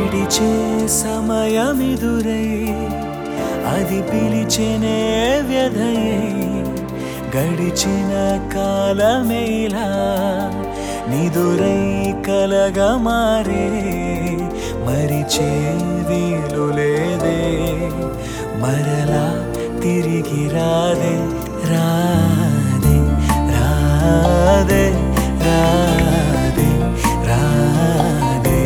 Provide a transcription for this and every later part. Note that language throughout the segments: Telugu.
విడిచే సమయమిదురై అది పిలిచెనే వ్యధయై గడిచిన కాలమేలా నిదురై కలగా మారే మరిచే వీలు లేదే మరలా తిరిగి రాదే రాదే రాదే రాదే రాదే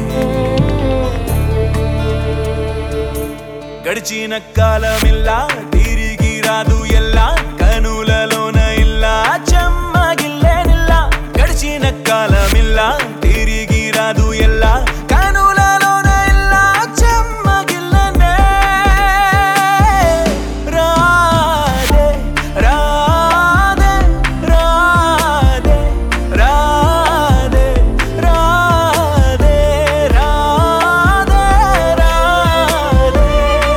గడిచిన కాలమిల్లా తిరిగి రాదు ఎల్లా కనులలోన ఇల్లా చెమ్మగిల్లేనిల్లా గడిచిన కాలమిల్లా తిరిగి రాదు ఎల్లా కనులలోన ఇల్లా చెమ్మగిల్లనే రాదే రాదే రాదే రాదే రాదే రాదే రాదే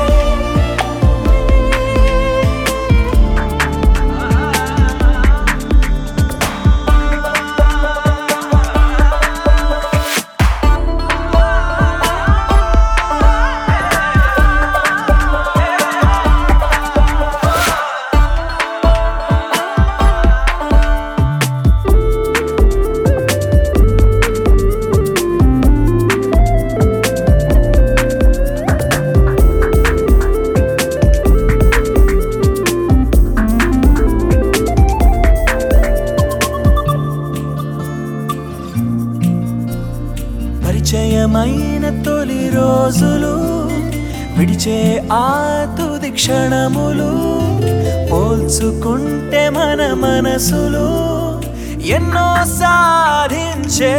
పరిచయమైన తొలి రోజులు విడిచే ఆ తుది క్షణములు పోల్చుకుంటే మన మనసులు ఎన్నో సాధించే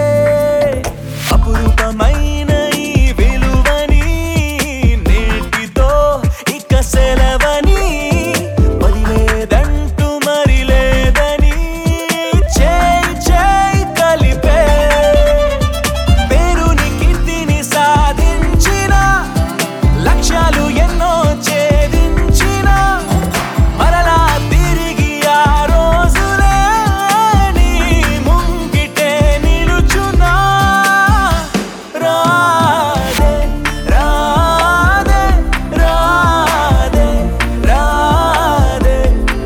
అపురూపమైన ఈ విలువని నేటితో ఇక సెలవని వదిలేదంటూ మరి లేదని చేయి చేయి కలిపే పేరుని కీర్తిని సాధించిన లక్ష్యాలు ఎన్నో ఛేదించిన మరలా తిరిగి ఆ రోజులే నీ ముంగిటే నిలుచునా రాదే రాదే రాదే రాదే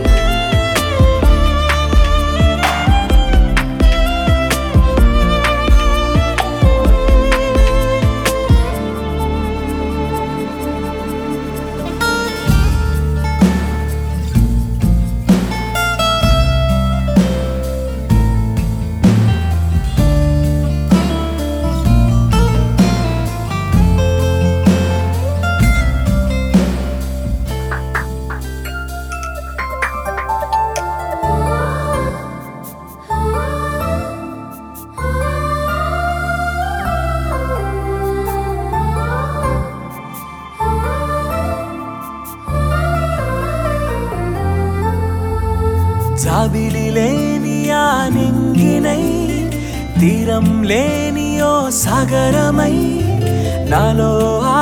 జాబిలి లేని ఆ నింగినై తీరం లేని ఓ సాగరమై నాలో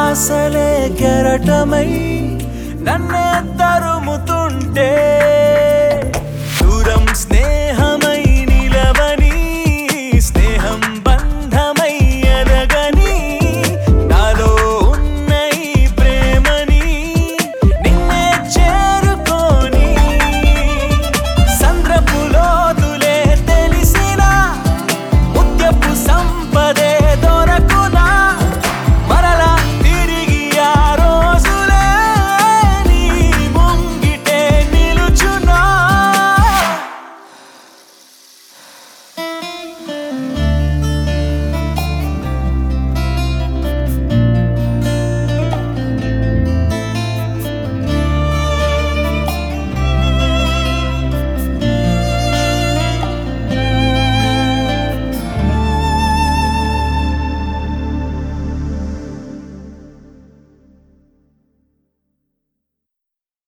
ఆశలే కెరటమై నన్నే తరుముతుంటే